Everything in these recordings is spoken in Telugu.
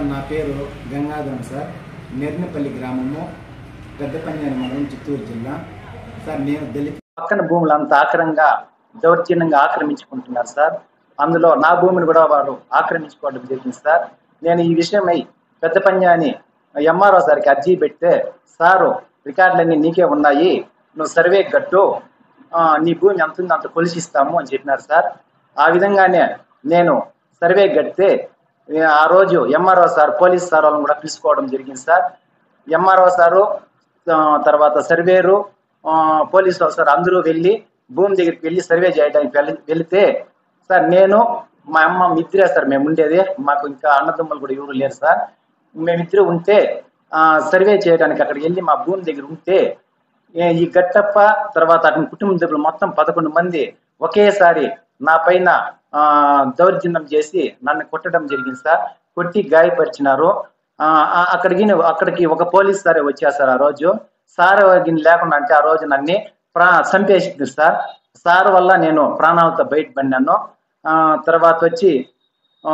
నా పేరు గంగాధరం సార్ నెర్నపల్లి గ్రామము పెద్దపంజాని మండలం చిత్తూరు జిల్లా సార్ నేను దళిత పక్కన భూములు అంత ఆక్రమంగా దౌర్జన్యంగా ఆక్రమించుకుంటున్నారు సార్ అందులో నా భూమిని కూడా వారు ఆక్రమించుకోవడం జరిగింది సార్ నేను ఈ విషయమై పెద్ద పంజాని ఎంఆర్ఓ సార్కి అర్జీ పెడితే సారు రికార్డులన్నీ నీకే ఉన్నాయి నువ్వు సర్వే కట్టు ఆ, నీ భూమి ఎంత ఉందో అంత కొలిసిస్తాము అని చెప్పినారు సార్ ఆ విధంగానే నేను సర్వే కడితే ఏ, ఆ రోజు ఎంఆర్ఓ సార్ పోలీస్ సార్ వాళ్ళని కూడా పిలుచుకోవడం జరిగింది సార్ ఎంఆర్ఓ సారు ఆ, తర్వాత సర్వేరు ఆ, పోలీస్ ఆఫీసర్ అందరూ వెళ్ళి భూమి దగ్గరికి వెళ్ళి సర్వే చేయడానికి వెళ్ళి వెళితే సార్ నేను మా అమ్మ మిత్రే సార్ మేము ఉండేది మాకు ఇంకా అన్నదమ్ములు కూడా ఎవరు లేరు సార్ మేమిద్దరు ఉంటే ఆ, సర్వే చేయడానికి అక్కడికి వెళ్ళి మా భూమి దగ్గర ఉంటే ఏ- ఈ గట్టప్ప తర్వాత అతని కుటుంబ సభ్యులు మొత్తం పదకొండు మంది ఒకేసారి నా పైన ఆ, దౌర్జన్యం చేసి నన్ను కొట్టడం జరిగింది సార్ కొట్టి గాయపరిచినారు ఆ, ఆ, అక్కడికి అక్కడికి ఒక పోలీస్ సారే వచ్చారు సార్ ఆ రోజు సార్ గిన్నె లేకుండా అంటే ఆ రోజు నన్ను ప్రా చంపేసింది సార్ సార్ వల్ల నేను ప్రాణాలతో బయటపడినాను ఆ, తర్వాత వచ్చి ఆ,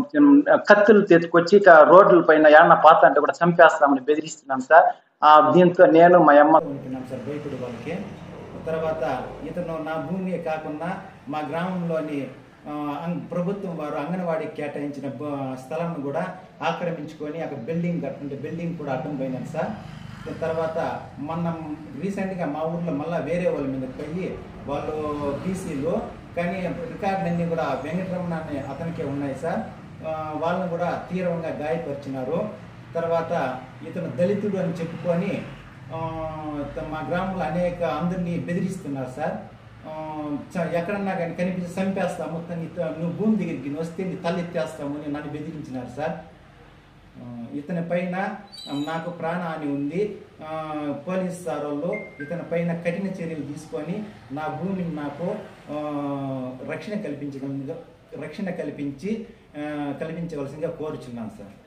కత్తులు తెచ్చుకొచ్చి ఇక రోడ్ల పైన ఏమన్నా పాత అంటే కూడా చంపేస్తామని బెదిరిస్తున్నాను సార్ ఆ, దీంతో నేను మా అమ్మ ఉంటున్నాం సార్ బయటడు వాళ్ళకి తర్వాత ఇతను నా భూమి కాకుండా మా గ్రామంలోని ఆ, అంగ్- ప్రభుత్వం వారు అంగన్వాడీకి కేటాయించిన భూ- స్థలాన్ని కూడా ఆక్రమించుకొని అక్కడ బిల్డింగ్ కట్టుంటే బిల్డింగ్ కూడా అడ్డం పోయినాను సార్ తర్వాత మొన్న రీసెంట్గా మా ఊర్లో మళ్ళీ వేరే వాళ్ళ మీద పోయి వాళ్ళు బీసీలు కానీ రికార్డులన్నీ కూడా వెంకటరమణ అనే అతనికే ఉన్నాయి సార్ ఆ, వాళ్ళని కూడా తీవ్రంగా గాయపరిచినారు తర్వాత ఇతను దళితుడు అని చెప్పుకొని ఆ, త- మా గ్రామంలో అనేక అందరినీ బెదిరిస్తున్నారు సార్ ఆ, చ- ఎక్కడన్నా కానీ కనిపించి చంపేస్తాము తన్ని త- నువ్వు భూమి దగ్గరికి నువ్వు వస్తే నీ తల్లి ఎత్తేస్తాము అని నన్ను బెదిరించినారు సార్ ఆ, ఇతని పైన ఆ, నాకు ప్రాణహాని ఉంది ఆ, పోలీస్ సార్ వాళ్ళు ఇతని పైన కఠిన చర్యలు తీసుకొని నా భూమిని నాకు ఆ, రక్షణ కల్పించగల రక్షణ కల్పించి ఆ, కల్పించవలసిందిగా కోరుచున్నాను సార్